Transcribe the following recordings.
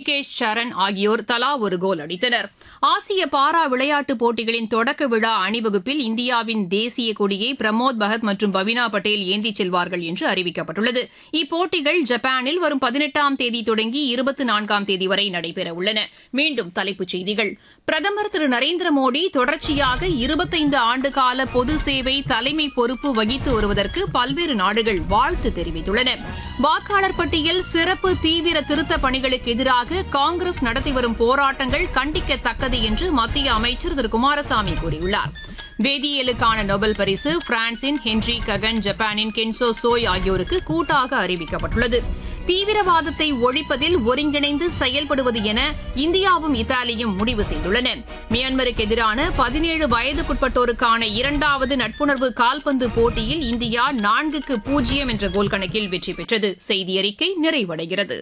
ரிஷிகேஷ் சரண் ஆகியோர் தலா ஒரு கோல் அடித்தனர் ஆசிய பாரா விளையாட்டுப் போட்டிகளின் தொடக்க விழா அணிவகுப்பில் இந்தியாவின் தேசிய கொடியை பிரமோத் பகத் மற்றும் பவினா பட்டேல் ஏந்திச் செல்வார்கள் என்று அறிவிக்கப்பட்டுள்ளது இப்போட்டிகள் ஜப்பானில் வரும் பதினெட்டாம் தேதி தொடங்கி இருபத்தி நான்காம் தேதி வரை நடைபெறவுள்ளன மீண்டும் தலைப்புச் செய்திகள் பிரதமர் திரு நரேந்திர மோடி தொடர்ச்சியாக இருபத்தைந்து ஆண்டுகால பொது சேவை தலைமை பொறுப்பு வகித்து வருவதற்கு பல்வேறு நாடுகள் வாழ்த்து தெரிவித்துள்ளன வாக்காளர் பட்டியல் சிறப்பு தீவிர திருத்த பணிகளுக்கு எதிராக காங்கிரஸ் நடத்தி வரும் போராட்டங்கள் கண்டிக்கத்தக்கது என்று மத்திய அமைச்சர் திரு குமாரசாமி கூறியுள்ளார் வேதியியலுக்கான நோபல் பரிசு பிரான்சின் ஹென்றி ககன் ஜப்பானின் கென்சோ சோய் ஆகியோருக்கு கூட்டாக அறிவிக்கப்பட்டுள்ளது தீவிரவாதத்தை ஒழிப்பதில் ஒருங்கிணைந்து செயல்படுவது என இந்தியாவும் இத்தாலியும் முடிவு செய்துள்ளன மியான்மருக்கு எதிரான பதினேழு வயதுக்குட்பட்டோருக்கான இரண்டாவது நட்புணர்வு கால்பந்து போட்டியில் இந்தியா நான்குக்கு பூஜ்ஜியம் என்ற கோல் கணக்கில் வெற்றி பெற்றது செய்தி அறிக்கை நிறைவடைகிறது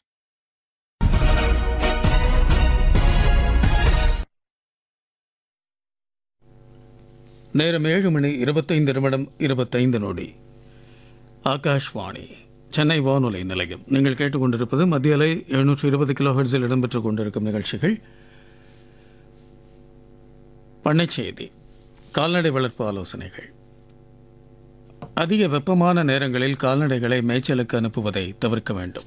நேரம் ஏழு மணி இருபத்தைந்து நிமிடம் இருபத்தைந்து நொடி ஆகாஷ்வாணி சென்னை வானொலி நிலையம் நீங்கள் கேட்டுக்கொண்டிருப்பது மத்திய அலை எழுநூற்று இருபது கிலோ ஹெர்ட்ஸில் இடம்பெற்றுக் கொண்டிருக்கும் நிகழ்ச்சிகள் பண்ணைச் செய்தி கால்நடை வளர்ப்பு ஆலோசனைகள் அதிக வெப்பமான நேரங்களில் கால்நடைகளை மேய்ச்சலுக்கு அனுப்புவதை தவிர்க்க வேண்டும்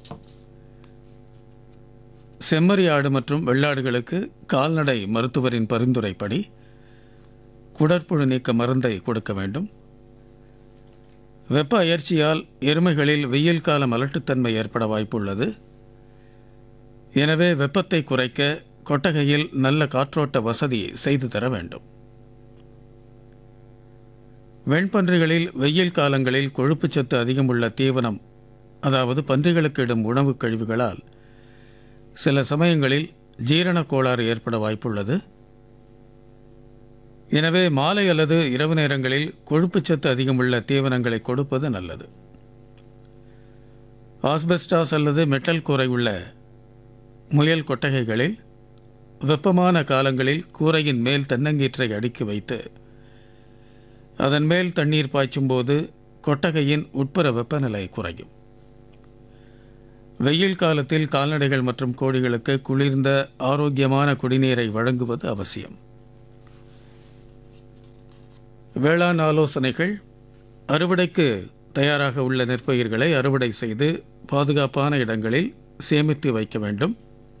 செம்மறி ஆடு மற்றும் வெள்ளாடுகளுக்கு கால்நடை மருத்துவரின் பரிந்துரைப்படி குடற்புழு நீக்க மருந்தை கொடுக்க வேண்டும் வெப்ப அயற்சியால் எருமைகளில் வெயில் கால மலட்டுத்தன்மை ஏற்பட வாய்ப்புள்ளது எனவே வெப்பத்தை குறைக்க கொட்டகையில் நல்ல காற்றோட்ட வசதி செய்து தர வேண்டும் வெண்பன்றிகளில் வெயில் காலங்களில் கொழுப்புச்சத்து அதிகமுள்ள தீவனம் அதாவது பன்றிகளுக்கு இடும் உணவுக் கழிவுகளால் சில சமயங்களில் ஜீரணக் கோளாறு ஏற்பட வாய்ப்புள்ளது எனவே மாலை அல்லது இரவு நேரங்களில் கொழுப்புச்சத்து அதிகமுள்ள தீவனங்களை கொடுப்பது நல்லது ஆஸ்பெஸ்டாஸ் அல்லது மெட்டல் கூரை உள்ள முயல் கொட்டகைகளில் வெப்பமான காலங்களில் கூரையின் மேல் தென்னங்கீற்றை அடுக்கி வைத்து அதன் மேல் தண்ணீர் பாய்ச்சும்போது கொட்டகையின் உட்புற வெப்பநிலை குறையும் வெயில் காலத்தில் கால்நடைகள் மற்றும் கோழிகளுக்கு குளிர்ந்த ஆரோக்கியமான குடிநீரை வழங்குவது அவசியம் வேளாண் ஆலோசனைகள் அறுவடைக்கு தயாராக உள்ள நெற்பயிர்களை அறுவடை செய்து பாதுகாப்பான இடங்களில் சேமித்து வைக்க வேண்டும்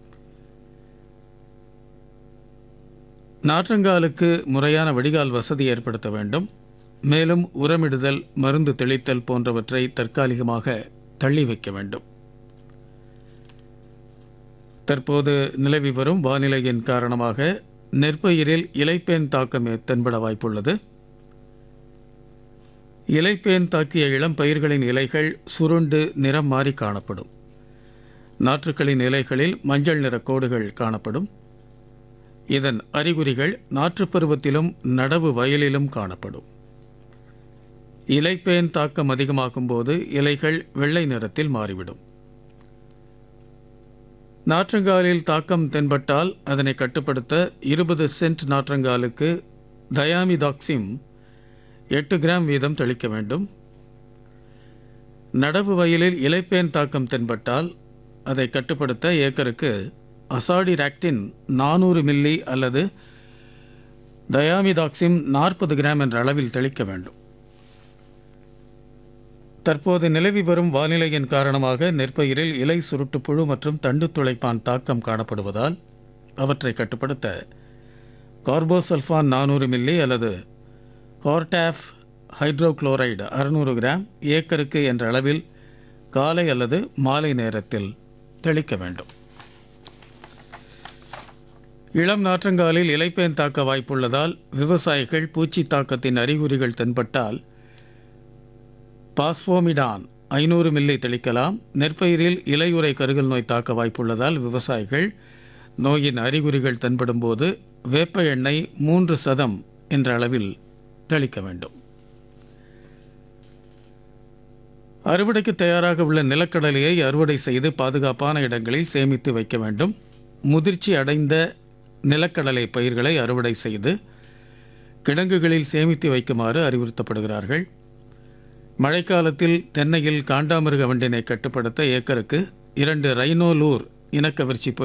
நாற்றங்காலுக்கு முறையான வடிகால் வசதி ஏற்படுத்த வேண்டும் மேலும் உரமிடுதல் மருந்து தெளித்தல் போன்றவற்றை தற்காலிகமாக தள்ளி வைக்க வேண்டும் தற்போது நிலவி வரும் வானிலையின் காரணமாக நெற்பயிரில் இலைப்பேன் தாக்கம் தென்பட வாய்ப்புள்ளது இலைப்பேன் தாக்கிய இளம் பயிர்களின் இலைகள் சுருண்டு நிறம் மாறி காணப்படும் நாற்றுக்களின் இலைகளில் மஞ்சள் நிற கோடுகள் காணப்படும் இதன் அறிகுறிகள் நாற்றுப் பருவத்திலும் நடவு வயலிலும் காணப்படும் இலைப்பேன் தாக்கம் அதிகமாகும் போது இலைகள் வெள்ளை நிறத்தில் மாறிவிடும் நாற்றங்காலில் தாக்கம் தென்பட்டால் அதனை கட்டுப்படுத்த இருபது சென்ட் நாற்றங்காலுக்கு தயாமிதாக்சிம் எட்டு கிராம் வீதம் தெளிக்க வேண்டும் நடவு வயலில் இலைப்பேன் தாக்கம் தென்பட்டால் அதை கட்டுப்படுத்த ஏக்கருக்கு அசாடிராக்டின் நானூறு மில்லி அல்லது தயாமிதாக்சிம் நாற்பது கிராம் என்ற அளவில் தெளிக்க வேண்டும் தற்போது நிலவி வரும் வானிலையின் காரணமாக நெற்பயிரில் இலை சுருட்டு புழு மற்றும் தண்டு துளைப்பான் தாக்கம் காணப்படுவதால் அவற்றை கட்டுப்படுத்த கார்போசல்ஃபான் நானூறு மில்லி அல்லது கார்டாஃப் ஹைட்ரோகுளோரைடு அறுநூறு கிராம் ஏக்கருக்கு என்ற அளவில் காலை அல்லது மாலை நேரத்தில் தெளிக்க வேண்டும் இளம் நாற்றங்காலில் இலைப்பேன் தாக்க வாய்ப்புள்ளதால் விவசாயிகள் பூச்சி தாக்கத்தின் அறிகுறிகள் தென்பட்டால் பாஸ்போமிடான் ஐநூறு மில்லி தெளிக்கலாம் நெற்பயிரில் இலையுறை கருகல் நோய் தாக்க வாய்ப்புள்ளதால் விவசாயிகள் நோயின் அறிகுறிகள் தென்படும்போது வேப்ப எண்ணெய் மூன்று சதம் என்ற அளவில் தெளிக்க வேண்டும் அறுவடைக்கு தயாராக உள்ள நிலக்கடலையை அறுவடை செய்து பாதுகாப்பான இடங்களில் சேமித்து வைக்க வேண்டும் முதிர்ச்சி அடைந்த நிலக்கடலை பயிர்களை அறுவடை செய்து கிடங்குகளில் சேமித்து வைக்குமாறு அறிவுறுத்தப்படுகிறார்கள் மழைக்காலத்தில் தென்னையில் காண்டாமிருக வண்டினை கட்டுப்படுத்த ஏக்கருக்கு இரண்டு ரைனோலூர் இனக்கவர்ச்சி பொருட்கள்